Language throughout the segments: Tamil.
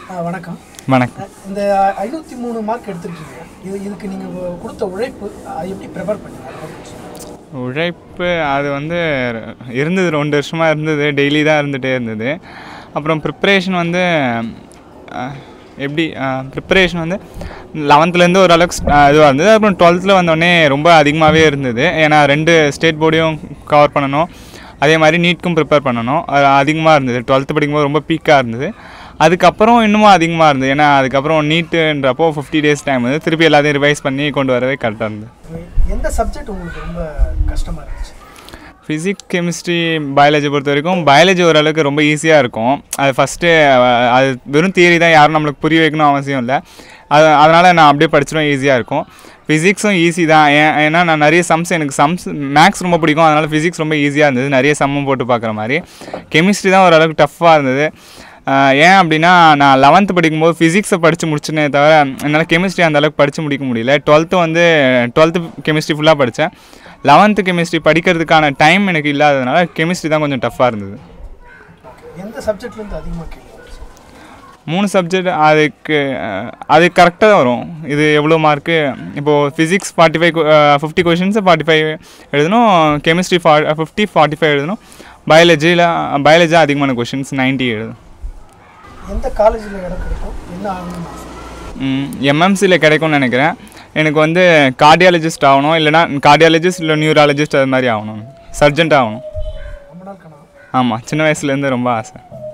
ஆ, வணக்கம் வணக்கம் இந்த ஐநூற்றி மூணு மார்க் எடுத்திருக்கீங்க இது இதுக்கு நீங்கள் கொடுத்த உழைப்பு அஹ், எப்படி ப்ரிப்பேர் பண்ணீங்க அதை பத்தி சொல்லுங்க. உழைப்பு அது வந்து இருந்தது ரெண்டு வருஷமாக இருந்தது டெய்லி தான் இருந்துகிட்டே இருந்தது அப்புறம் ப்ரிப்ரேஷன் வந்து அஹ், எப்படி ப்ரிப்பரேஷன் வந்து லெவன்த்துலேருந்து ஓரளவுக்கு இதுவாக இருந்தது அப்புறம் டுவெல்த்தில் வந்தோடனே ரொம்ப அதிகமாகவே இருந்தது ஏன்னா ரெண்டு ஸ்டேட் போர்டையும் கவர் பண்ணணும் அதே மாதிரி நீட்க்கும் ப்ரிப்பேர் பண்ணணும் அது அதிகமாக இருந்தது டுவெல்த்து படிக்கும்போது ரொம்ப பீக்காக இருந்தது அதுக்கப்புறம் இன்னமும் அதிகமாக இருந்தது ஏன்னா அதுக்கப்புறம் நீட்டுன்றப்போ ஃபிஃப்டி டேஸ் டைம் வந்து திருப்பி எல்லாத்தையும் ரிவைஸ் பண்ணி கொண்டு வரவே கரெக்டாக இருந்தது எந்த சப்ஜெக்ட் உங்களுக்கு ரொம்ப கஷ்டமாக இருந்துச்சு ஃபிசிக்ஸ் கெமிஸ்ட்ரி பயாலஜி பொறுத்த வரைக்கும் பயாலஜி ஓரளவுக்கு ரொம்ப ஈஸியாக இருக்கும் அது ஃபஸ்ட்டு அது வெறும் தியரி தான் யாரும் நம்மளுக்கு புரிய வைக்கணும் அவசியம் இல்லை அது அதனால் நான் அப்படியே படிச்சிடும் ஈஸியாக இருக்கும் ஃபிசிக்ஸும் ஈஸி தான் ஏன் ஏன்னா நான் நிறைய சம்ஸ் எனக்கு சம்ஸ் மேக்ஸ் ரொம்ப பிடிக்கும் அதனால் ஃபிசிக்ஸ் ரொம்ப ஈஸியாக இருந்தது நிறைய சம்மும் போட்டு பார்க்குற மாதிரி கெமிஸ்ட்ரி தான் ஓரளவுக்கு டஃப்பாக இருந்தது ஆஹ் ஏன் அப்படின்னா நான் லெவன்த்து படிக்கும்போது ஃபிசிக்ஸை படித்து முடிச்சுனே தவிர என்னால் கெமிஸ்ட்ரி அந்த அளவுக்கு படித்து முடிக்க முடியல டுவெல்த்து வந்து டுவெல்த்து கெமிஸ்ட்ரி ஃபுல்லாக படித்தேன் லெவன்த்து கெமிஸ்ட்ரி படிக்கிறதுக்கான டைம் எனக்கு இல்லாததுனால கெமிஸ்ட்ரி தான் கொஞ்சம் டஃப்பாக இருந்தது எந்த சப்ஜெக்ட்லேருந்து அதிகமாக கேள்வி வந்துச்சு மூணு சப்ஜெக்ட் அதுக்கு அஹ், அது கரெக்டாக தான் வரும் இது எவ்வளோ மார்க்கு இப்போது physics forty five fifty questions forty five எழுதணும் கெமிஸ்ட்ரி ஃபா ஃபிஃப்டி ஃபார்ட்டி ஃபைவ் எழுதணும் பயாலஜியில் பயாலஜி அதிகமான கொஷின்ஸ் 90 எழுதணும் எந்த காலேஜில் இடம் கிடைக்கும் என்ன ஆகணும்னு ஆசை எம்எம்சியில் கிடைக்கும்னு நினைக்கிறேன் எனக்கு வந்து கார்டியாலஜிஸ்ட் ஆகணும் இல்லைனா கார்டியாலஜிஸ்ட் இல்லை நியூராலஜிஸ்ட் அது மாதிரி ஆகணும் சர்ஜென்ட் ஆகணும் ரொம்ப நாள் கனவு ஆமாம் சின்ன வயசுலேருந்து ரொம்ப ஆசை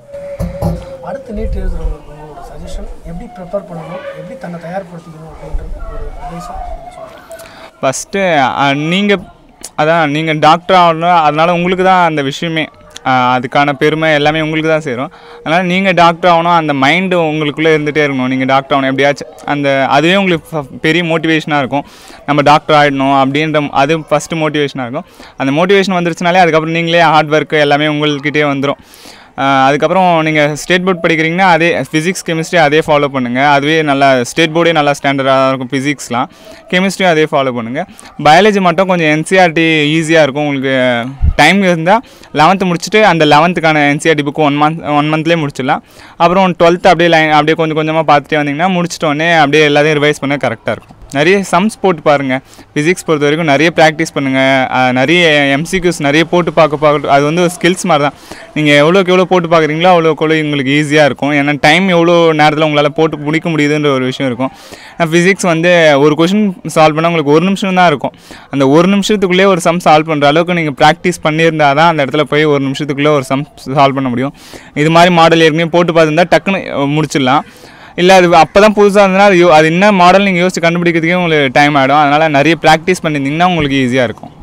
அடுத்து நீட் எழுதுறவங்களுக்கு உங்களோட சஜஷன் எப்படி ப்ரிப்பேர் பண்ணணும் எப்படி தன்னை தயார்படுத்திக்கணும் அப்படின்றது ஒரு அட்வைஸாக நீங்கள் சொல்லுங்கள் ஃபஸ்ட்டு நீங்கள் அதான் நீங்கள் டாக்டர் ஆகணும் அதனால் உங்களுக்கு தான் அந்த விஷயமே அஹ், அதுக்கான பெருமை எல்லாமே உங்களுக்கு தான் சேரும் அதனால் நீங்கள் டாக்டர் ஆகணும் அந்த மைண்டு உங்களுக்குள்ளே இருந்துகிட்டே இருக்கணும் நீங்கள் டாக்டர் ஆகணும் எப்படியாச்சும் அந்த அதுவே உங்களுக்கு ஃப- பெரிய மோட்டிவேஷனாக இருக்கும் நம்ம டாக்டர் ஆகிடணும் அப்படின்ற அது ஃபஸ்ட்டு மோட்டிவேஷனாக இருக்கும் அந்த மோட்டிவேஷன் வந்துருச்சுனாலே அதுக்கப்புறம் நீங்களே ஹார்ட் ஒர்க்கு எல்லாமே உங்கள்கிட்டயே வந்துடும் ஆஹ் அதுக்கப்புறம் நீங்கள் ஸ்டேட் போர்ட் படிக்கிறீங்கன்னா அதே ஃபிசிக்ஸ் கெமிஸ்ட்ரி அதே ஃபாலோ பண்ணுங்கள் அதுவே நல்லா ஸ்டேட் போர்டே நல்லா ஸ்டாண்டர்டாக இருக்கும் ஃபிசிக்ஸ்லாம் கெமிஸ்ட்ரியும் அதே ஃபாலோ பண்ணுங்கள் பயாலஜி மட்டும் கொஞ்சம் என்சிஆர்டி ஈஸியாக இருக்கும் உங்களுக்கு டைம் இருந்தால் லெவன்த்து முடிச்சுட்டு அந்த லெவன்த்துக்கான NCERT book one month one மந்த்லேயே முடிச்சிடலாம் அப்புறம் டுவெல்த்து அப்படியே லைன் அப்படியே கொஞ்சம் கொஞ்சமாக பார்த்துட்டே வந்தீங்கன்னா முடிச்சிட்டோடனே அப்படியே எல்லாத்தையும் ரிவைஸ் பண்ண கரெக்டாக இருக்கும் நிறைய சம்ஸ் போட்டு பாருங்கள் ஃபிசிக்ஸ் பொறுத்த வரைக்கும் நிறைய ப்ராக்டிஸ் பண்ணுங்கள் நிறைய எம்சிக்யூஸ் நிறைய போட்டு பார்க்க பார்க்க அது வந்து ஸ்கில்ஸ் மாதிரி தான் நீங்கள் எவ்வளோக்கு எவ்வளோ போட்டு பார்க்குறீங்களோ அவ்வளோக்கு எவ்வளோ உங்களுக்கு ஈஸியாக இருக்கும் ஏன்னா டைம் எவ்வளோ நேரத்தில் உங்களால் போட்டு முடிக்க முடியுதுன்ற ஒரு விஷயம் இருக்கும் ஃபிசிக்ஸ் வந்து ஒரு கொஷின் சால்வ் பண்ணால் உங்களுக்கு ஒரு நிமிஷம் தான் இருக்கும் அந்த ஒரு நிமிஷத்துக்குள்ளே ஒரு சம் சால்வ் பண்ணுற அளவுக்கு நீங்கள் ப்ராக்டிஸ் பண்ணியிருந்தால் தான் அந்த இடத்துல போய் ஒரு நிமிஷத்துக்குள்ளே ஒரு சம் சால்வ் பண்ண முடியும் இது மாதிரி மாடல் ஏற்கனவே போட்டு பார்த்துருந்தா டக்குன்னு அஹ், முடிச்சிடலாம் இல்லை அது அப்போ தான் புதுசாக இருந்ததுன்னா அது யோ- அது என்ன மாடல் நீங்கள் யோசிச்சு கண்டுபிடிக்கிறதுக்கே உங்களுக்கு டைம் ஆகிடும் அதனால் நிறைய ப்ராக்டிஸ் பண்ணியிருந்தீங்கன்னா உங்களுக்கு ஈஸியாக இருக்கும்